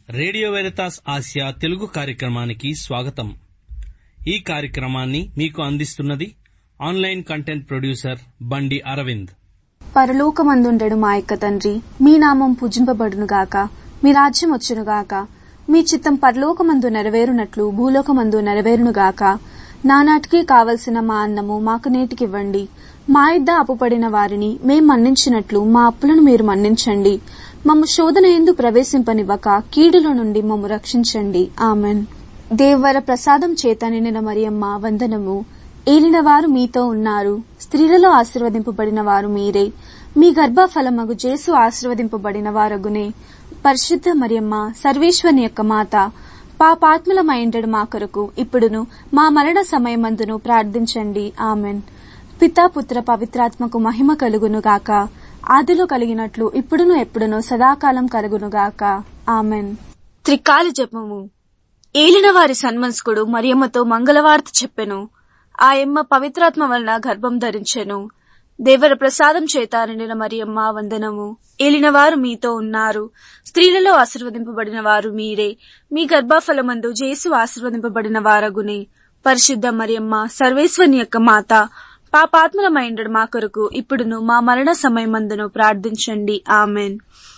Radio Veritas Asia Telugu కార్యక్రమానికి స్వాగతం ఈ కార్యక్రమాన్ని మీకు అందిస్తున్నది ఆన్లైన్ కంటెంట్ ప్రొడ్యూసర్ బండి అరవింద్ పరలోకమందుండెడు మా యొక్క తండ్రి మీ నామం పూజింపబడునుగాక మీ రాజ్యం వచ్చునుగాక మీ చిత్తం పరలోకమందు నెరవేరునట్లు భూలోకమందు నెరవేరునుగాక నానాటికి కావలసిన మా అన్నము మాకు నేటికివ్వండి మా ఇద్ద అప్పుపడిన వారిని మేం మన్నించినట్లు మా అప్పులను మీరు మన్నించండి మమ్ము శోధన ఎందు ప్రవేశింపనివ్వక కీడుల నుండి మమ్ము రక్షించండి ఆమెన్ దేవర ప్రసాదం చేత నిండిన మరియమ్మ వందనము ఏలినవారు మీతో ఉన్నారు స్త్రీలలో ఆశీర్వదింపబడిన వారు మీరే మీ గర్భఫలమగు జేసు ఆశీర్వదింపబడిన వారగునే పరిశుద్ధ మరియమ్మ సర్వేశ్వరుని యొక్క మాత పాపాత్ములమైండడు మా కొరకు ఇప్పుడును మా మరణ సమయమందును ప్రార్థించండి ఆమెన్ పితా పుత్ర పవిత్రాత్మకు మహిమ కలుగును గాక ఆదిలో కలిగినట్లు ఇప్పుడును ఎప్పుడును సదాకాలం కలుగునుగాక ఆమెన్ త్రికాల జపము ఏలినవారి సన్మనస్కుడు మరియమ్మతో మంగళవార్త చెప్పెను ఆ ఎమ్మ పవిత్రాత్మ వలన గర్భం ధరించెను దేవర ప్రసాదం చేత నిండిన మరియమ్మ వందనము ఏలినవారు మీతో ఉన్నారు స్త్రీలలో ఆశీర్వదింపబడిన వారు మీరే మీ గర్భఫలమందు జేసు ఆశీర్వదింపబడిన వారగునే పరిశుద్ధ మరియమ్మ సర్వేశ్వరుని యొక్క మాత పాపాత్మలమైండడు మా కొరకు ఇప్పుడును మా మరణ సమయమందును ప్రార్థించండి ఆమెన్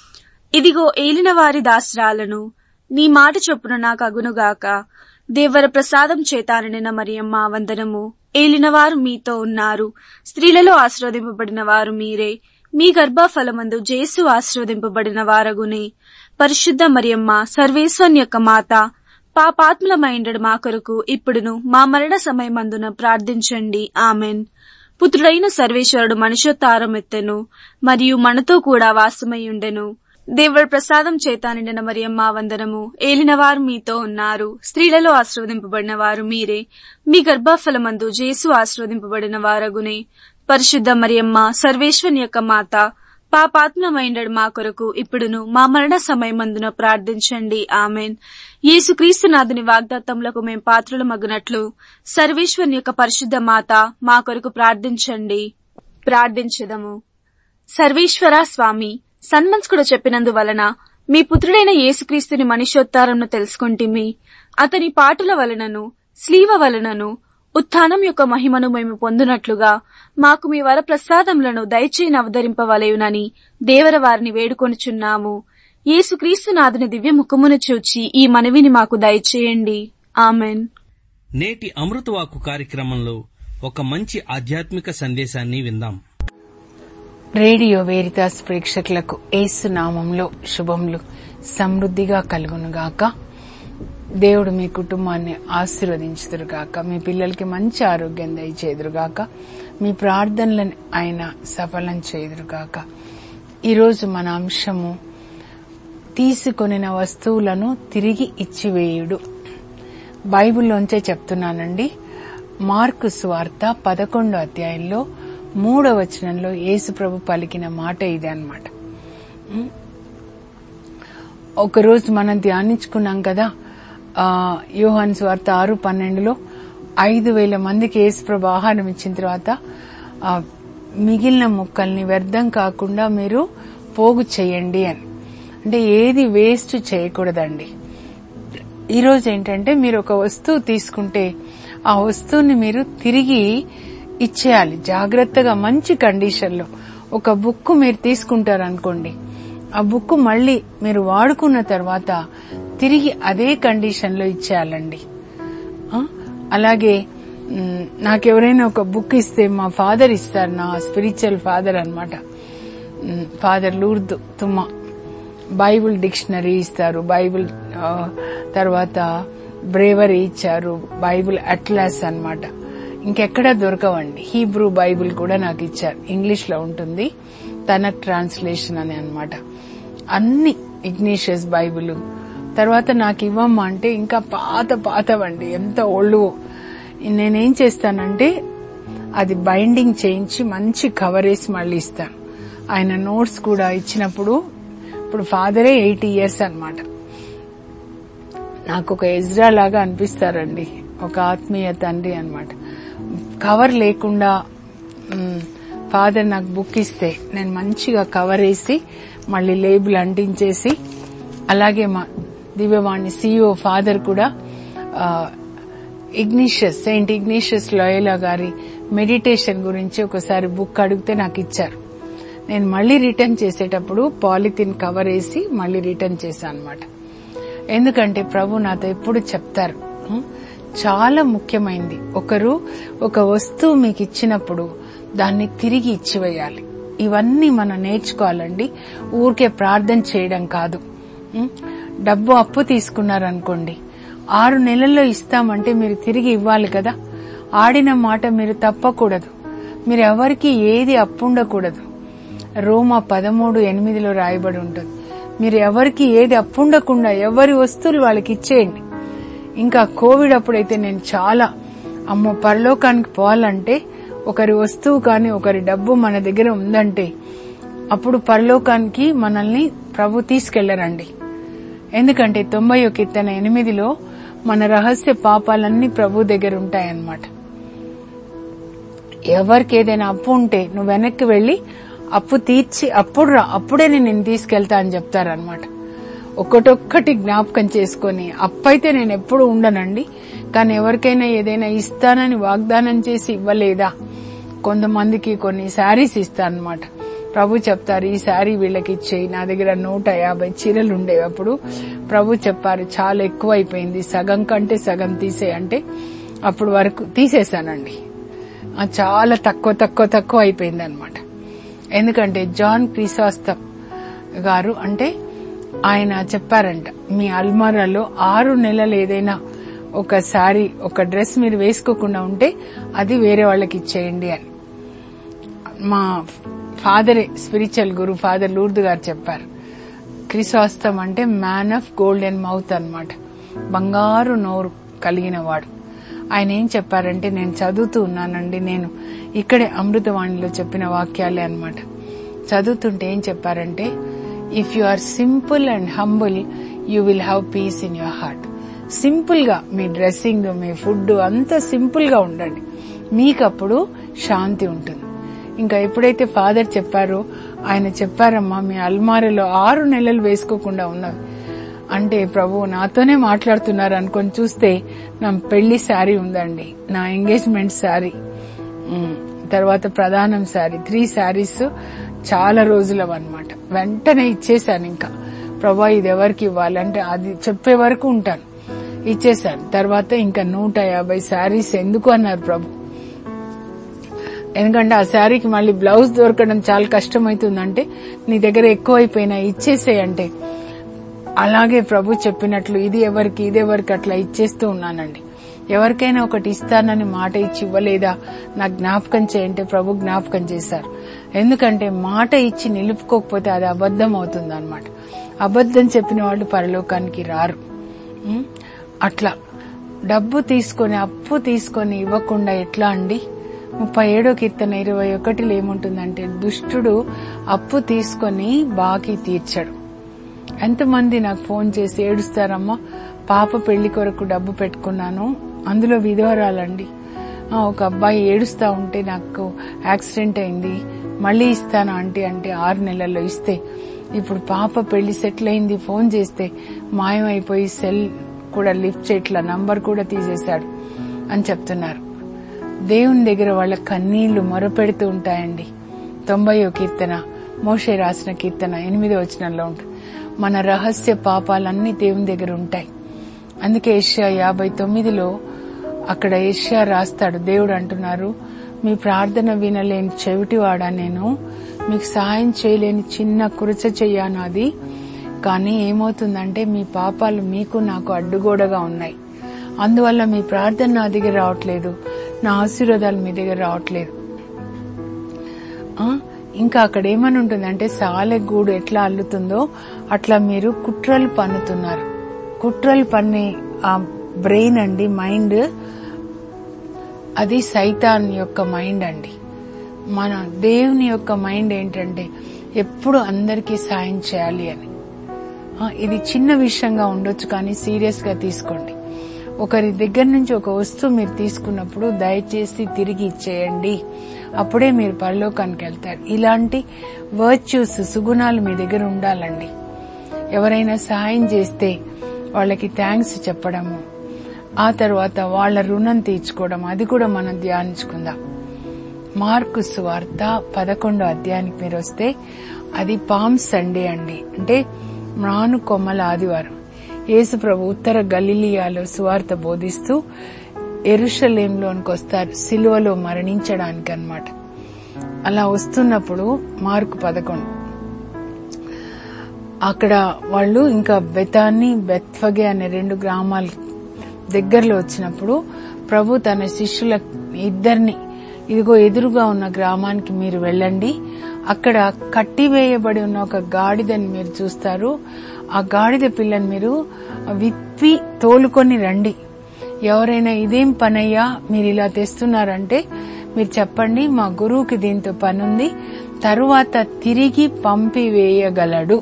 ఇదిగో ఏలిన వారి దాసరాలను నీ మాట చొప్పున నాకు అగునుగాక దేవర ప్రసాదం చేతాననిన మరియమ్మ వందనము ఏలినవారు మీతో ఉన్నారు స్త్రీలలో ఆశీర్వదింపబడిన వారు మీరే మీ గర్భఫలమందు జేసు ఆశీర్వదింపబడిన వారగునే పరిశుద్ధ మరియమ్మ సర్వేశ్వరుని యొక్క మాత పాపాత్ములమైండడు మా కొరకు ఇప్పుడును మా మరణ సమయమందున ప్రార్థించండి ఆమెన్ పుత్రుడైన సర్వేశ్వరుడు మనుషోత్తారం ఎత్తెను మరియు మనతో కూడా వాసమయ్యుండెను దేవుడి ప్రసాదం చేత నిండిన మరియమ్మ వందనము ఏలినవారు మీతో ఉన్నారు స్త్రీలలో ఆశీర్వదింపబడిన వారు మీరే మీ గర్భఫలమందు జేసు ఆశీర్వదింపబడిన వారగునే పరిశుద్ధ మరియమ్మ సర్వేశ్వరుని యొక్క మాత పాపాత్మమైండడు మా కొరకు ఇప్పుడును మా మరణ సమయమందున ప్రార్థించండి ఆమెన్ యేసుక్రీస్తునాథుని వాగ్దాత్తములకు మేం పాత్రలు మగునట్లు సర్వేశ్వరుని యొక్క పరిశుద్ధ మాత మా కొరకు ప్రార్థించండి ప్రార్థించదము సర్వేశ్వర స్వామి సన్మంస్కుడు చెప్పినందువలన మీ పుత్రుడైన యేసుక్రీస్తుని మనిషోత్తారంను తెలుసుకుంటిమి అతని పాటుల వలనను స్లీవ వలనను ఉత్థానం యొక్క మహిమను మేము పొందునట్లుగా మాకు మీ వర ప్రసాదములను దయచేయని అవతరింపవలయునని దేవర వారిని వేడుకొనుచున్నాము యేసుక్రీస్తునాథుని దివ్య ముఖమును చూచి ఈ మనవిని మాకు దయచేయండి ఆమెన్ నేటి అమృతవాకు కార్యక్రమంలో ఒక మంచి ఆధ్యాత్మిక సందేశాన్ని విందాం రేడియో వేరితాస్ ప్రేక్షకులకు ఏసు నామంలో శుభములు సమృద్దిగా కలుగునుగాక దేవుడు మీ కుటుంబాన్ని ఆశీర్వదించుదురుగాక మీ పిల్లలకి మంచి ఆరోగ్యం దయచేదురుగాక మీ ప్రార్థనలను ఆయన సఫలం చేదురుగాక ఈరోజు మన అంశము తీసుకొనిన వస్తువులను తిరిగి ఇచ్చివేయుడు బైబిల్లోంచే చెప్తున్నానండి మార్కు స్వార్త పదకొండో అధ్యాయంలో మూడో వచనంలో యేసుప్రభు పలికిన మాట ఇది అనమాట ఒకరోజు మనం ధ్యానించుకున్నాం కదా ఆ, యోహాన్ స్వార్త ఆరు పన్నెండులో ఐదు వేల మందికి యేసుప్రభు ఆహారం ఇచ్చిన తర్వాత ఆ, మిగిలిన ముక్కల్ని వ్యర్థం కాకుండా మీరు పోగు చేయండి అని అంటే ఏది వేస్ట్ చేయకూడదండి ఈరోజు ఏంటంటే మీరు ఒక వస్తువు తీసుకుంటే ఆ వస్తువుని మీరు తిరిగి ఇచ్చేయాలి జాగ్రత్తగా మంచి కండిషన్లో ఒక బుక్ మీరు తీసుకుంటారనుకోండి ఆ బుక్ మళ్ళీ మీరు వాడుకున్న తర్వాత తిరిగి అదే కండిషన్లో ఇచ్చేయాలండి ఆ? అలాగే మ్, నాకెవరైనా ఒక బుక్ ఇస్తే మా ఫాదర్ ఇస్తారు నా స్పిరిచువల్ ఫాదర్ అనమాట father Lourdu Thumma Bible dictionary ఇస్తారు బైబిల్ ఆ, తర్వాత బ్రేవరీ ఇచ్చారు బైబిల్ అట్లాస్ అన్నమాట ఇంకెక్కడా దొరకవండి హీబ్రూ బైబిల్ కూడా నాకు ఇచ్చారు ఇంగ్లీష్ లో ఉంటుంది తన ట్రాన్స్లేషన్ అని అన్నమాట అన్ని ఇగ్నీషియస్ బైబిల్ తర్వాత నాకు ఇవ్వమ్మా అంటే ఇంకా పాత పాతవండి ఎంత ఒళ్ళు నేనేం చేస్తానంటే అది బైండింగ్ చేయించి మంచి కవర్ వేసి మళ్ళీ ఇస్తాను ఆయన నోట్స్ కూడా ఇచ్చినప్పుడు ఇప్పుడు ఫాదరే ఎయిటీ ఇయర్స్ అన్నమాట నాకు ఒక ఎజ్రా లాగా అనిపిస్తారండి ఒక ఆత్మీయ తండ్రి అన్నమాట కవర్ లేకుండా మ్, ఫాదర్ నాకు బుక్ ఇస్తే నేను మంచిగా కవర్ వేసి మళ్ళీ లేబుల్ అంటించేసి అలాగే మా దివ్యవాణి సిఇఓ ఫాదర్ కూడా ఇగ్నిషియస్ సెయింట్ ఇగ్నిషియస్ లోయలా గారి మెడిటేషన్ గురించి ఒకసారి బుక్ అడిగితే నాకు ఇచ్చారు నేను మళ్ళీ రిటర్న్ చేసేటప్పుడు పాలిథిన్ కవర్ వేసి మళ్ళీ రిటర్న్ చేశాను అనమాట ఎందుకంటే ప్రభు నాతో ఎప్పుడు చెప్తారు ఉం? చాలా ముఖ్యమైంది ఒకరు ఒక వస్తువు మీకు ఇచ్చినప్పుడు దాన్ని తిరిగి ఇచ్చివేయాలి ఇవన్నీ మనం నేర్చుకోవాలండి ఊరికే ప్రార్థన చేయడం కాదు ఉం? డబ్బు అప్పు తీసుకున్నారనుకోండి ఆరు నెలల్లో ఇస్తామంటే మీరు తిరిగి ఇవ్వాలి కదా ఆడిన మాట మీరు తప్పకూడదు మీరు ఎవరికి ఏది అప్పు ఉండకూడదు రోమా పదమూడు ఎనిమిదిలో రాయబడి ఉంటుంది మీరు ఎవరికి ఏది అప్పుండకుండా ఎవరి వస్తువులు వాళ్ళకి ఇచ్చేయండి ఇంకా కోవిడ్ అప్పుడైతే నేను చాలా అమ్మో పరలోకానికి పోవాలంటే ఒకరి వస్తువు కానీ ఒకరి డబ్బు మన దగ్గర ఉందంటే అప్పుడు పరలోకానికి మనల్ని ప్రభు తీసుకెళ్లరండి ఎందుకంటే తొంభై కీర్తన ఎనిమిదిలో మన రహస్య పాపాలన్నీ ప్రభు దగ్గర ఉంటాయన్నమాట ఎవరికి ఏదైనా అప్పు ఉంటే నువ్వు వెనక్కి వెళ్లి అప్పు తీర్చి అప్పుడు రా అప్పుడే నేను తీసుకెళ్తా అని చెప్తారనమాట ఒక్కటొక్కటి జ్ఞాపకం చేసుకొని అప్పైతే నేను ఎప్పుడు ఉండనండి కానీ ఎవరికైనా ఏదైనా ఇస్తానని వాగ్దానం చేసి ఇవ్వలేదా కొంతమందికి కొన్ని శారీస్ ఇస్తానమాట ప్రభు చెప్తారు ఈ శారీ వీళ్ళకి ఇచ్చేయి నా దగ్గర నూట యాభై చీరలు ఉండేవి అప్పుడు ప్రభు చెప్పారు చాలా ఎక్కువ అయిపోయింది సగం కంటే సగం తీసేయంటే అప్పుడు వరకు తీసేశానండి ఆ చాలా తక్కువ తక్కువ తక్కువ అయిపోయింది అనమాట ఎందుకంటే జాన్ క్రిసాస్తం గారు అంటే ఆయన చెప్పారంట మీ అల్మారాలో ఆరు నెలలు ఏదైనా ఒక శారీ ఒక డ్రెస్ మీరు వేసుకోకుండా ఉంటే అది వేరే వాళ్ళకి ఇచ్చేయండి అని మా ఫాదరే స్పిరిచువల్ గురు ఫాదర్ లూర్దు గారు చెప్పారు క్రిసాస్తం అంటే మ్యాన్ ఆఫ్ గోల్డెన్ మౌత్ అన్నమాట బంగారు నోరు కలిగిన వాడు ఆయన ఏం చెప్పారంటే నేను చదువుతూ ఉన్నానండి నేను ఇక్కడే అమృతవాణిలో చెప్పిన వాక్యాలే అన్నమాట చదువుతుంటే ఏం చెప్పారంటే if you are simple and humble you will have peace in your heart simple గా మీ డ్రెస్సింగ్ మీ ఫుడ్ అంతా సింపుల్ గా ఉండండి మీకు అప్పుడు శాంతి ఉంటుంది ఇంకా ఎప్పుడైతే ఫాదర్ చెప్పారో ఆయన చెప్పారమ్మా మీ అల్మారలో ఆరు నెలలు వేసుకోకుండా ఉన్నవి అంటే ప్రభు నాతోనే మాట్లాడుతున్నారు అనుకొని చూస్తే నా పెళ్లి శారీ ఉందండి నా ఎంగేజ్మెంట్ శారీ ఉమ్, తర్వాత ప్రధానం శారీ త్రీ శారీస్ చాలా రోజులవి అనమాట వెంటనే ఇచ్చేసాను ఇంకా ప్రభా ఇది ఎవరికి ఇవ్వాలంటే అది చెప్పే వరకు ఉంటాను ఇచ్చేసాను తర్వాత ఇంకా నూట యాభై శారీస్ ఎందుకు అన్నారు ప్రభు ఎందుకంటే ఆ శారీకి మళ్ళీ బ్లౌజ్ దొరకడం చాలా కష్టమవుతుందంటే నీ దగ్గర ఎక్కువ అయిపోయినా ఇచ్చేసేయంటే అలాగే ప్రభు చెప్పినట్లు ఇది ఎవరికి ఇది ఎవరికి అట్లా ఇచ్చేస్తూ ఉన్నానండి ఎవరికైనా ఒకటి ఇస్తానని మాట ఇచ్చి ఇవ్వలేదా నాకు జ్ఞాపకం చేయంటే ప్రభు జ్ఞాపకం చేశారు ఎందుకంటే మాట ఇచ్చి నిలుపుకోకపోతే అది అబద్ధం అవుతుంది అనమాట అబద్ధం చెప్పిన వాళ్ళు పరలోకానికి రారు ఉం? అట్లా డబ్బు తీసుకొని అప్పు తీసుకొని ఇవ్వకుండా ఎట్లా అండి ముప్పై ఏడో కీర్తన ఇరవై ఒకటిలో ఏముంటుందంటే దుష్టుడు అప్పు తీసుకొని బాకీ తీర్చడు ఎంతమంది నాకు ఫోన్ చేసి ఏడుస్తారమ్మా పాప పెళ్లి కొరకు డబ్బు పెట్టుకున్నాను అందులో విధవరాలండి ఆ, ఒక అబ్బాయి ఏడుస్తా ఉంటే నాకు యాక్సిడెంట్ అయింది మళ్ళీ ఇస్తాను ఆంటీ అంటే ఆరు నెలల్లో ఇస్తే ఇప్పుడు పాప పెళ్లి సెటిల్ అయింది ఫోన్ చేస్తే మాయమైపోయి సెల్ కూడా లిఫ్ట్ చేయట్ల నంబర్ కూడా తీసేశాడు అని చెప్తున్నారు దేవుని దగ్గర వాళ్ళ కన్నీళ్లు మొరపెడుతూ ఉంటాయండి తొంభయో కీర్తన మోషే రాసిన కీర్తన ఎనిమిదో వచనంలో ఉంటుంది మన రహస్య పాపాలన్నీ దేవుని దగ్గర ఉంటాయి అందుకే ఏషియా యాభై తొమ్మిదిలో అక్కడ ఏషియా రాస్తాడు దేవుడు అంటున్నారు మీ ప్రార్థన వినలేని చెవిటివాడా నేను మీకు సహాయం చేయలేని చిన్న కురచ చెయ్యాను అది కానీ ఏమవుతుందంటే మీ పాపాలు మీకు నాకు అడ్డుగోడగా ఉన్నాయి అందువల్ల మీ ప్రార్థన నా దగ్గర రావట్లేదు నా ఆశీర్వాదాలు మీ దగ్గర రావట్లేదు ఆ, ఇంకా అక్కడ ఏమని ఉంటుందంటే సాలెగూడు ఎట్లా అల్లుతుందో అట్లా మీరు కుట్రలు పన్నుతున్నారు కుట్రలు పన్నే ఆ బ్రెయిన్ అండి మైండ్ అది సైతాన్ యొక్క మైండ్ అండి మన దేవుని యొక్క మైండ్ ఏంటంటే ఎప్పుడు అందరికీ సాయం చేయాలి అని ఆ, ఇది చిన్న విషయంగా ఉండొచ్చు కానీ సీరియస్ గా తీసుకోండి ఒకరి దగ్గర నుంచి ఒక వస్తువు మీరు తీసుకున్నప్పుడు దయచేసి తిరిగి ఇచ్చేయండి అప్పుడే మీరు పరలోకానికి వెళ్తారు ఇలాంటి వర్చ్యూస్ సుగుణాలు మీ దగ్గర ఉండాలండి ఎవరైనా సహాయం చేస్తే వాళ్ళకి థ్యాంక్స్ చెప్పడము ఆ తర్వాత వాళ్ళ రుణం తీర్చుకోవడం అది కూడా మనం ధ్యానించుకుందాం మార్కు సువార్త పదకొండో అధ్యాయానికి మీరు వస్తే అది పామ్ సండే అండి అంటే మ్రాను కొమ్మల ఆదివారం యేసు ప్రభు ఉత్తర గలిలియాలో సువార్త బోధిస్తూ ఎరుషలేంలోనికి వస్తారు సిలువలో మరణించడానికి అన్నమాట అలా వస్తున్నప్పుడు మార్కు పదకొండు అక్కడ వాళ్ళు ఇంకా బెతాన్ని బెత్ఫగే అనే రెండు గ్రామాల దగ్గరలో వచ్చినప్పుడు ప్రభు తన శిష్యుల ఇద్దరిని ఇదిగో ఎదురుగా ఉన్న గ్రామానికి మీరు వెళ్ళండి అక్కడ కట్టివేయబడి ఉన్న ఒక గాడిదని మీరు చూస్తారు ఆ గాడిద పిల్లని మీరు విప్పి తోలుకొని రండి ఎవరైనా ఇదేం పనయ్యా మీరు ఇలా తెస్తున్నారంటే మీరు చెప్పండి మా గురువుకి దీంతో పనుంది తరువాత తిరిగి పంపివేయగలడు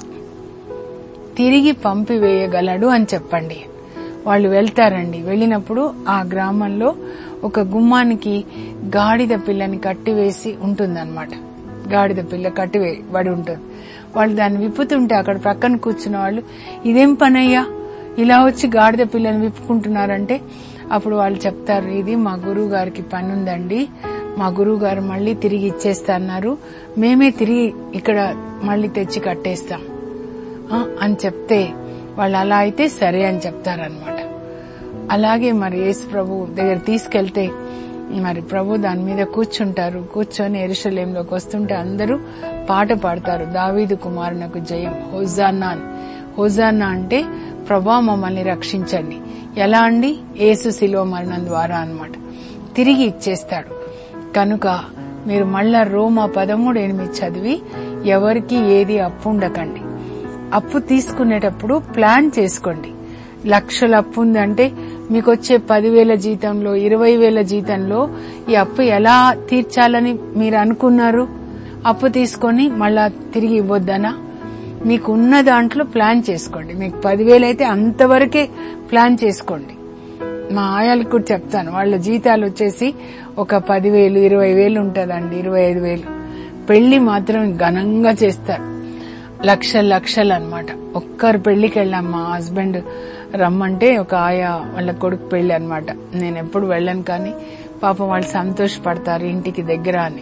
తిరిగి పంపివేయగలడు అని చెప్పండి వాళ్ళు వెళ్తారండి వెళ్ళినప్పుడు ఆ గ్రామంలో ఒక గుమ్మానికి గాడిద పిల్లని కట్టివేసి ఉంటుందన్నమాట గాడిద పిల్ల కట్టివేయబడి ఉంటుంది వాళ్ళు దాన్ని విప్పుతుంటే అక్కడ ప్రక్కన కూర్చున్న వాళ్ళు ఇదేం పనయ్యా ఇలా వచ్చి గాడిద పిల్లని విప్పుకుంటున్నారంటే అప్పుడు వాళ్ళు చెప్తారు ఇది మా గురువు గారికి పని ఉందండి మా గురువు గారు మళ్ళీ తిరిగి ఇచ్చేస్తన్నారు మేమే తిరిగి ఇక్కడ మళ్ళీ తెచ్చి కట్టేస్తాం ఆ, అని చెప్తే వాళ్ళు అలా అయితే సరే అని చెప్తారనమాట అలాగే మరి యేసు ప్రభు దగ్గర తీసుకెళ్తే మరి ప్రభు దాని మీద కూర్చుంటారు కూర్చొని ఎరుషలేంలోకి వస్తుంటే అందరూ పాట పాడతారు దావీదు కుమారునకు జయం హోజాన్నా అని హోజాన్నా అంటే ప్రభా మమ్మల్ని రక్షించండి ఎలా అండి యేసు శిలువ మరణం ద్వారా అన్నమాట తిరిగి ఇచ్చేస్తాడు కనుక మీరు మళ్ళా రోమా పదమూడు ఎనిమిది చదివి ఎవరికి ఏది అప్పు ఉండకండి అప్పు తీసుకునేటప్పుడు ప్లాన్ చేసుకోండి లక్షల అప్పు ఉందంటే మీకు వచ్చే పదివేల జీతంలో ఇరవై వేల జీతంలో ఈ అప్పు ఎలా తీర్చాలని మీరు అనుకున్నారు అప్పు తీసుకొని మళ్ళా తిరిగి ఇవ్వద్దనా మీకు ఉన్న దాంట్లో ప్లాన్ చేసుకోండి మీకు పదివేలు అయితే అంతవరకే ప్లాన్ చేసుకోండి మా ఆయాలకు కూడా చెప్తాను వాళ్ళ జీతాలు వచ్చేసి ఒక పదివేలు ఇరవై వేలు ఉంటదండి ఇరవై ఐదు వేలు పెళ్లి మాత్రం ఘనంగా చేస్తారు లక్షలు లక్షలు అన్నమాట ఒక్కరు పెళ్లికి వెళ్ళాం మా హస్బెండ్ రమ్మంటే ఒక ఆయా వాళ్ళ కొడుకు పెళ్లి అన్నమాట నేను ఎప్పుడు వెళ్ళను కానీ పాపం వాళ్ళు సంతోషపడతారు ఇంటికి దగ్గర అని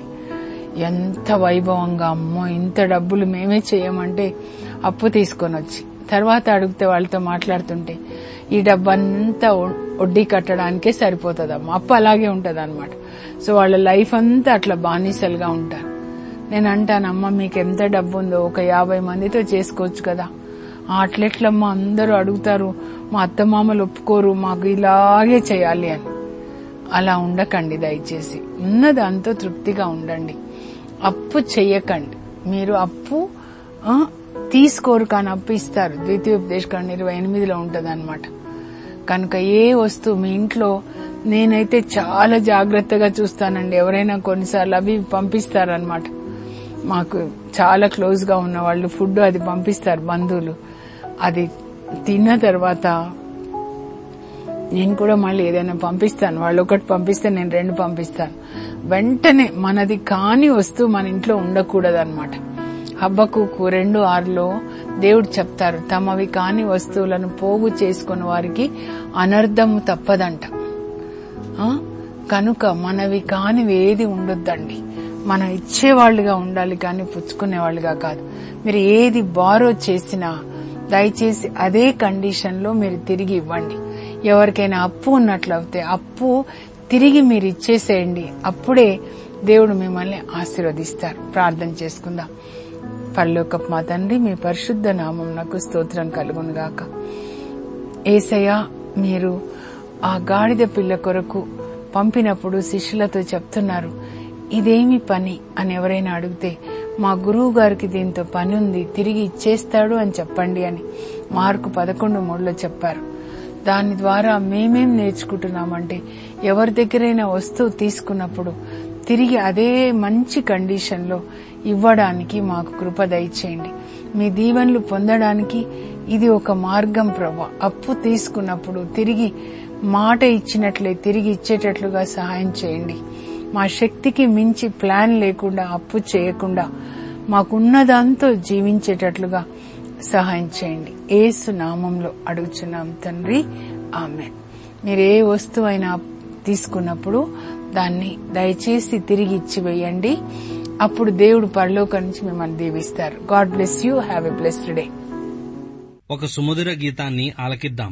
ఎంత వైభవంగా అమ్మో ఇంత డబ్బులు మేమే చేయమంటే అప్పు తీసుకొని వచ్చి తర్వాత అడిగితే వాళ్ళతో మాట్లాడుతుంటే ఈ డబ్బంతా వడ్డీ కట్టడానికే సరిపోతుందమ్మా అప్పు అలాగే ఉంటది అనమాట సో వాళ్ళ లైఫ్ అంతా అట్లా బానిసలుగా ఉంటారు నేను అంటానమ్మా మీకు ఎంత డబ్బు ఉందో ఒక యాభై మందితో చేసుకోవచ్చు కదా "ఆ, అట్లెట్లమ్మా అందరూ అడుగుతారు మా అత్తమామలు ఒప్పుకోరు మాకు ఇలాగే చేయాలి అని అలా ఉండకండి దయచేసి ఉన్నదాంతో తృప్తిగా ఉండండి అప్పు చెయ్యకండి మీరు అప్పు ఆ, తీసుకోరు కానీ అప్పు ఇస్తారు ద్వితీయోపదేశకాండ ఇరవై ఎనిమిదిలో ఉంటది కనుక ఏ వస్తువు మీ ఇంట్లో నేనైతే చాలా జాగ్రత్తగా చూస్తానండి ఎవరైనా కొన్నిసార్లు అవి పంపిస్తారనమాట మాకు చాలా క్లోజ్ గా ఉన్న వాళ్ళు ఫుడ్ అది పంపిస్తారు బంధువులు అది తిన్న తర్వాత నేను కూడా మళ్ళీ ఏదైనా పంపిస్తాను వాళ్ళు ఒకటి పంపిస్తే నేను రెండు పంపిస్తాను వెంటనే మనది కాని వస్తువు మన ఇంట్లో ఉండకూడదు అనమాట హబ్బకు రెండు ఆరులో దేవుడు చెప్తారు తమవి కాని వస్తువులను పోగు చేసుకున్న వారికి అనర్థము తప్పదంట ఆ? కనుక మనవి కానివి ఏది ఉండొద్దండి మనం ఇచ్చేవాళ్లుగా ఉండాలి కానీ పుచ్చుకునేవాళ్లుగా కాదు మీరు ఏది బారో చేసినా దయచేసి అదే కండిషన్ లో మీరు తిరిగి ఇవ్వండి ఎవరికైనా అప్పు ఉన్నట్లయితే అప్పు తిరిగి మీరు ఇచ్చేసేయండి అప్పుడే దేవుడు మిమ్మల్ని ఆశీర్వదిస్తారు ప్రార్థన చేసుకుందాం పరలోకపు మా తండ్రి మీ పరిశుద్ధ నామం నాకు స్తోత్రం కలుగును గాక ఏసయ్య మీరు ఆ గాడిద పిల్ల కొరకు పంపినప్పుడు శిష్యులతో చెప్తున్నారు ఇదేమి పని అని ఎవరైనా అడిగితే మా గురువు గారికి దీంతో పని ఉంది తిరిగి ఇచ్చేస్తాడు అని చెప్పండి అని మార్కు పదకొండు మూడులో చెప్పారు దాని ద్వారా మేమేం నేర్చుకుంటున్నామంటే ఎవరి దగ్గరైనా వస్తువు తీసుకున్నప్పుడు తిరిగి అదే మంచి కండిషన్లో ఇవ్వడానికి మాకు కృప దయచేయండి మీ దీవెనలు పొందడానికి ఇది ఒక మార్గం ప్రభా అప్పు తీసుకున్నప్పుడు తిరిగి మాట ఇచ్చినట్లే తిరిగి ఇచ్చేటట్లుగా సహాయం చేయండి మా శక్తికి మించి ప్లాన్ లేకుండా అప్పు చేయకుండా మాకున్నదాంతో జీవించేటట్లుగా సహాయం చేయండి ఏసు నామంలో అడుగుచున్నాం తండ్రి ఆమె మీరు ఏ వస్తువైనా తీసుకున్నప్పుడు దాన్ని దయచేసి తిరిగి ఇచ్చివేయండి అప్పుడు దేవుడు పరలోక నుంచి మిమ్మల్ని దీవిస్తారు God bless you have a blessed day ఒక సుమధుర గీతాన్ని ఆలకిద్దాం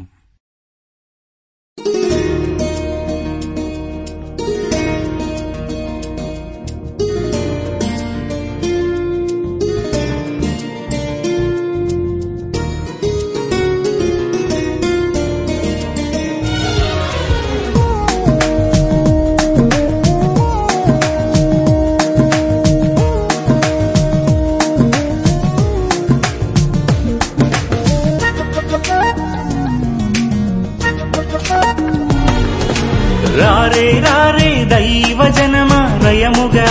రారే రారే దైవ జనమ రయముగా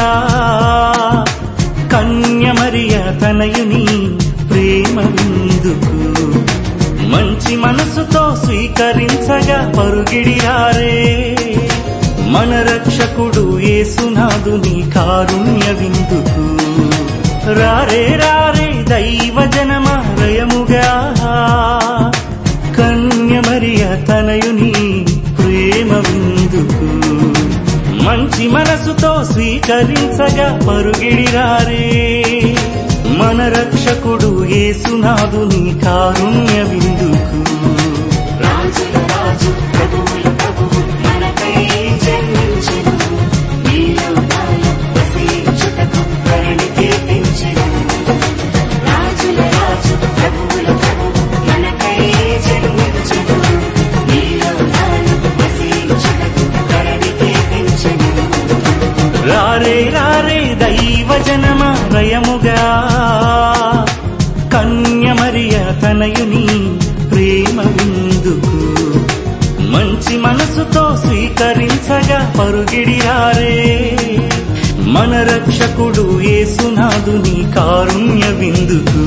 కన్యమరియ తనయుని ప్రేమ విందుకు మంచి మనసుతో స్వీకరించగా పరుగిడి రారే మన రక్షకుడు యేసునాథుని కారుణ్య విందుకు రారే రారే దైవ జనమ రయముగా కన్యమరియ తనయుని ప్రేమ విందుకు మంచి మనసుతో స్వీకరించగా పరుగిడి రారే మన రక్షకుడు యేసునాథుని కారుణ్య విందుకు రాజుల రాజు ప్రభువుల ప్రభువు మనకై జన్మించెను నీలో నాలో వసించుటకు ధరణి కీర్తించెను రాజుల రాజు ప్రభువుల ప్రభువు మనకై జన్మించెను నీలో నాలో వసించుటకు ధరణి కీర్తించెను రారే రారే దైవ జనమ రయముగా కన్యమరియ తనయుని ప్రేమ విందుకు మంచి మనసుతో స్వీకరించగా పరుగిడి రారే మన రక్షకుడు యేసునాథుని కారుణ్య విందుకు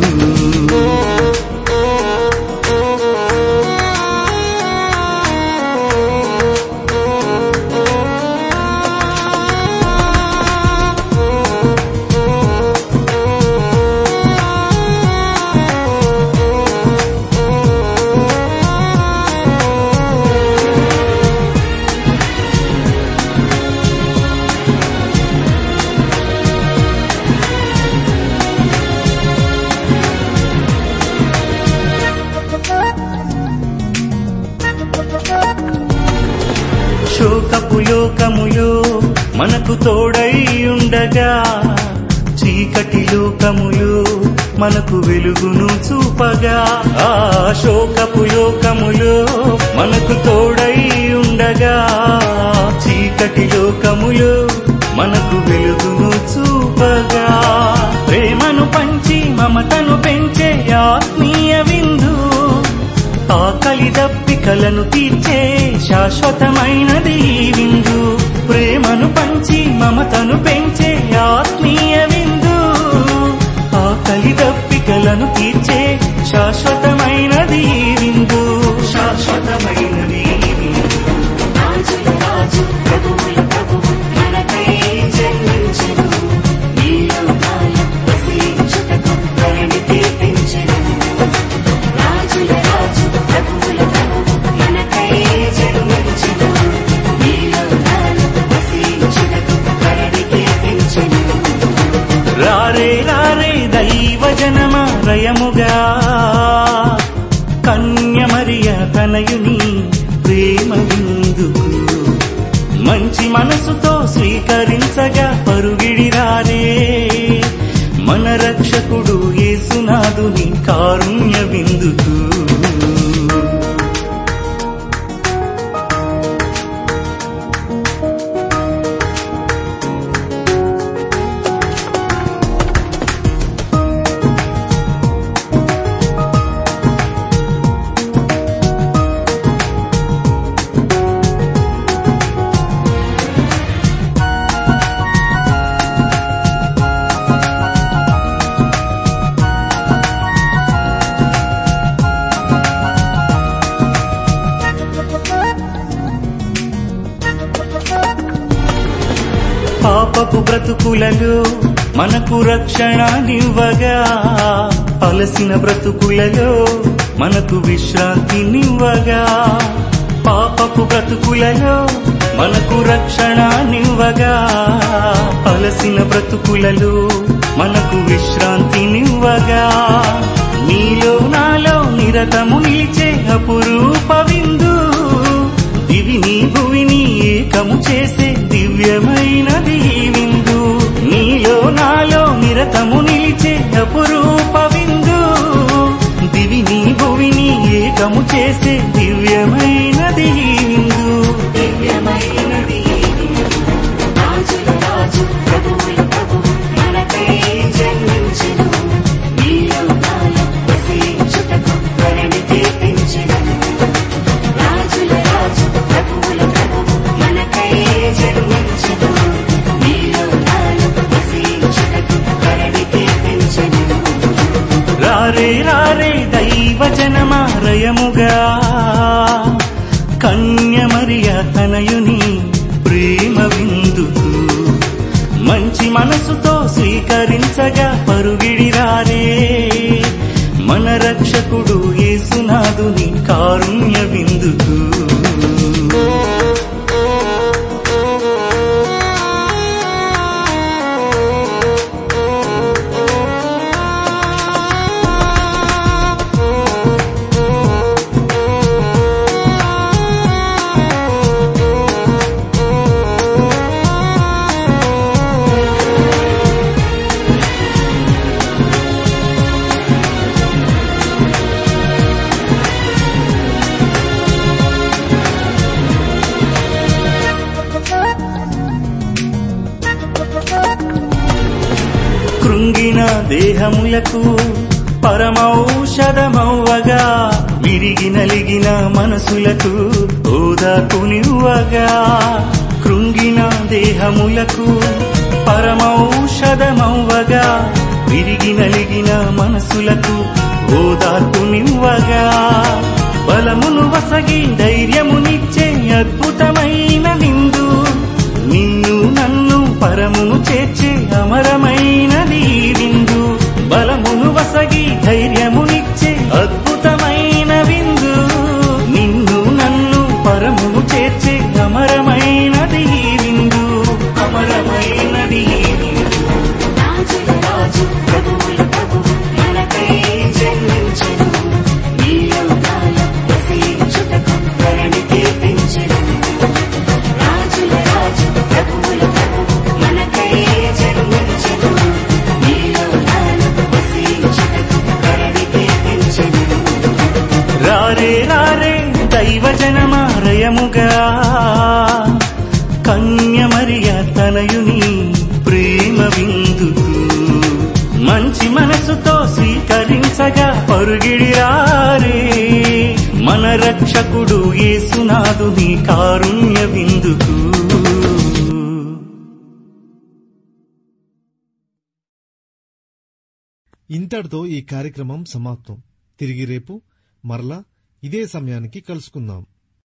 శోకపు లోకములో మనకు తోడై ఉండగా చీకటి లోకములో మనకు వెలుగును చూపగా ఆ శోకపు లోకములో మనకు తోడై ఉండగా చీకటి లోకములో మనకు వెలుగును చూపగా ప్రేమను పంచి మమతను పెంచే ఆత్మీయ విందు ఆకలి దప్పికలను తీర్చే శాశ్వతమైనది ఈ విందు ప్రేమను పంచి మమతను పెంచే ఆత్మీయ విందు ఆకలి దప్పికలను తీర్చే శాశ్వతమైనది ఈ విందు శాశ్వతమైనది ఈ విందు రాజుల రాజు ప్రభువుల ప్రభువు మనకై జన్మించెను నీలో నాలో వసించుటకు ధరణి కీర్తించెను రాజుల రాజు ప్రభువుల ప్రభువు మనకై జన్మించెను నీలో నాలో వసించుటకు ధరణి కీర్తించెను రారే రారే దైవ జనమ రయముగా కన్యమరియ తనయుని ప్రేమ విందుకు మంచి మనసుతో స్వీకరించగా పరుగిడి రారే మన రక్షకుడు యేసునాథుని కారుణ్య విందుకు పాపపు బ్రతుకులలో మనకు రక్షణనివ్వగా అలసిన బ్రతుకులలో మనకు విశ్రాంతినివ్వగా పాపపు బ్రతుకులలో మనకు రక్షణనివ్వగా అలసిన బ్రతుకులలో మనకు విశ్రాంతినివ్వగా నీలో నాలో నిరతము నిలిచే అపురూప విందు దివిని భువిని ఏకము చేసే దివ్యమైనది ఈ విందు నీలో నాలో నిరతము నిలిచే అపురూప విందు దివిని భువిని ఏకము చేసే దివ్యమైనది ఈ విందు దివ్యమైనది ఈ విందు. రాజుల రాజు ప్రభువుల ప్రభువు మనకై జన్మించెను. నీలో నాలో వసించుటకు ధరణి దీపించెను. రాజుల రాజు ప్రభువుల ప్రభువు మనకై జన్మించెను. నీలో నాలో వసించుటకు ధరణి దీపించెను. రారే రారే దైవ జనమారయముగా కన్యమరియ తనయుని ప్రేమ విందుకు మంచి మనసుతో స్వీకరించగా పరుగిడి రారే మన రక్షకుడు యేసునాథుని కారుణ్య విందుకు కృంగిన దేహములకు పరమౌషధమవ్వగా విరిగి నలిగిన మనసులకు ఓదాకునివ్వగా కృంగిన దేహములకు పరమౌషధమవ్వగా విరిగి నలిగిన మనసులకు ఓదాకునివ్వగా బలమును వసగి ధైర్యమునిచ్చే అద్భుతమైన నిందు నిన్ను నన్ను పరమును చేర్చే అమరమైనది ఈ విందు బలమును వసగి ధైర్యమునిచ్చే అద్భుతమైన విందు నిన్ను నన్ను పరమును చేర్చే అమరమైనది ఈ విందు అమరమైనది ఈ విందు రాజుల రాజు ప్రభువుల ప్రభువు మనకై జన్మించెను నీలో నాలో వసించుటకు ధరణి కీర్తించెను రాజుల రాజు ప్రభువుల ప్రభువు మనకై జన్మించెను నీలో నాలో వసించుటకు ధరణి కీర్తించెను రారే రారే దైవ జనమారయముగా కన్యమరియ తనయుని ప్రేమ విందుకు మంచి మనసుతో స్వీకరించగా పరుగిడి రారే మన రక్షకుడు యేసునాథుని కారుణ్య విందుకు ఇంతటితో ఈ కార్యక్రమం సమాప్తం తిరిగి రేపు మరలా ఇదే సమయానికి కలుసుకుందాం